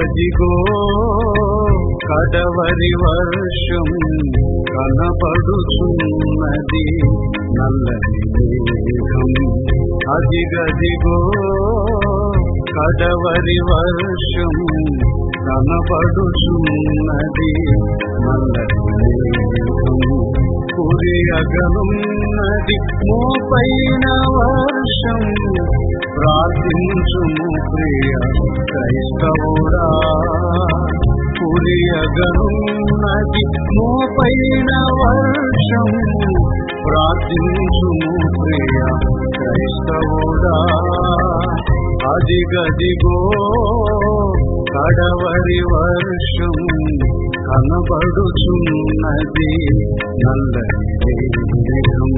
అదిగదిగో కడవరి వర్షం కనపడుచున్నది నల్లని మేఘం అదిగదిగో కడవరి వర్షం కనపడుచున్నది నల్లని మేఘం కురియగనున్నది మోపైన వర్షం ప్రార్థించుము ప్రియ క్రైస్తవుడా కురియగనున్నది మోపైన వర్షం ప్రార్థించుము ప్రియ క్రైస్తవుడా అదిగదిగో కడవరి వర్షం కనబడుచున్నది నల్లని మేఘం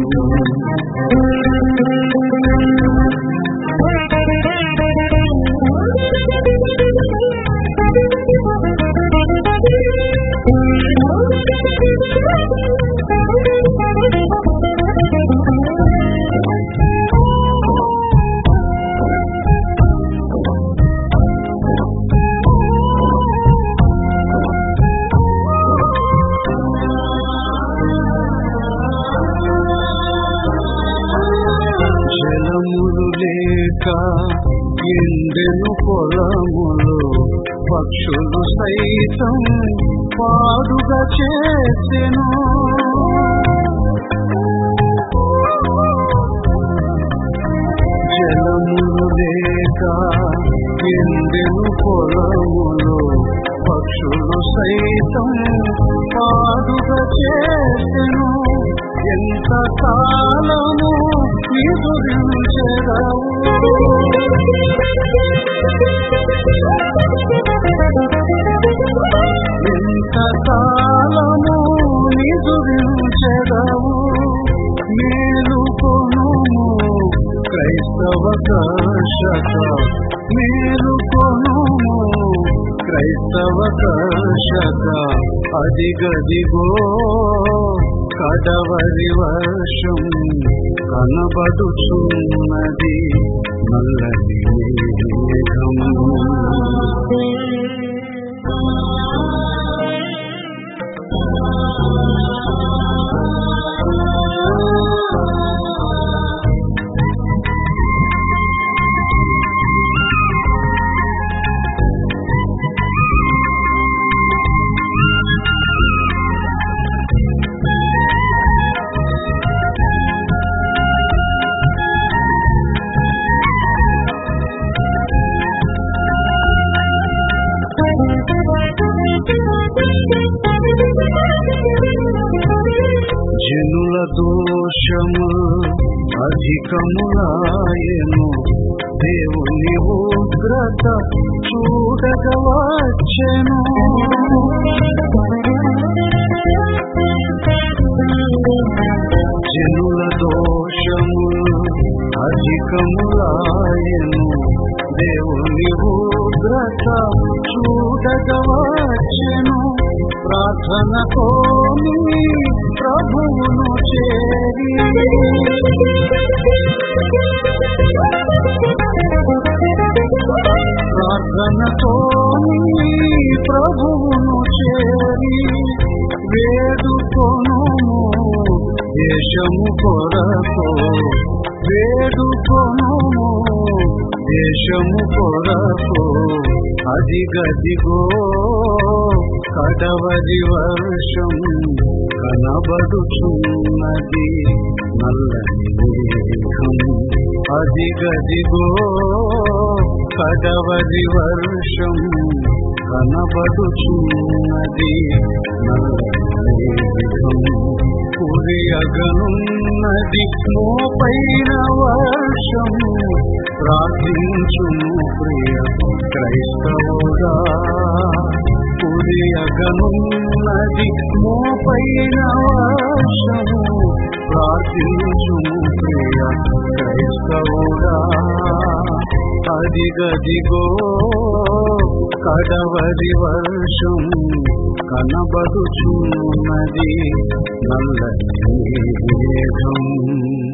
జలములు లేక ఎండెను పొలములు పక్షులు సైతం పాడుగా చేసెను జలములు లేక ఎండెను పొలములు పక్షులు సైతం పాడుగా చేసెను ఎంత కాలము నిదురించెదవు ఎంత కాలము నిదురించెదవు మేలుకొను క్రైస్తవ కర్షక మేలుకొను క్రైస్తవ కర్షక అదిగదిగో కడవరి వర్షం కనబడుచున్నది నల్లని మేఘం జనుల దోషము అధికములాయను దేవుని ఉగ్రత చూడగవచ్చెను జనుల దోషము అధికములాయను దేవుని ఉగ్రత చూడగవచ్చెను ప్రార్థనతో నీ ప్రభువును చేరి ప్రార్థనతో నీ ప్రభువును చేరి వేడుకొను దేశము కొరకు వేడుకొను దేశము కొరకు అదిగదిగో కడవరి వర్షం కనబడుచున్నది నల్లని మేఘం అదిగదిగో కడవరి వర్షం కనబడుచున్నది నల్లని మేఘం కురియగనున్నది మోపైన వర్షం ప్రార్థించుము ప్రియ క్రైస్తవుడా కురియగనున్నది మోపైన వర్షము ప్రార్థించుము ప్రియ క్రైస్తవుడా అదిగదిగో కడవరి వర్షం కనబడుచున్నది నల్లని మేఘం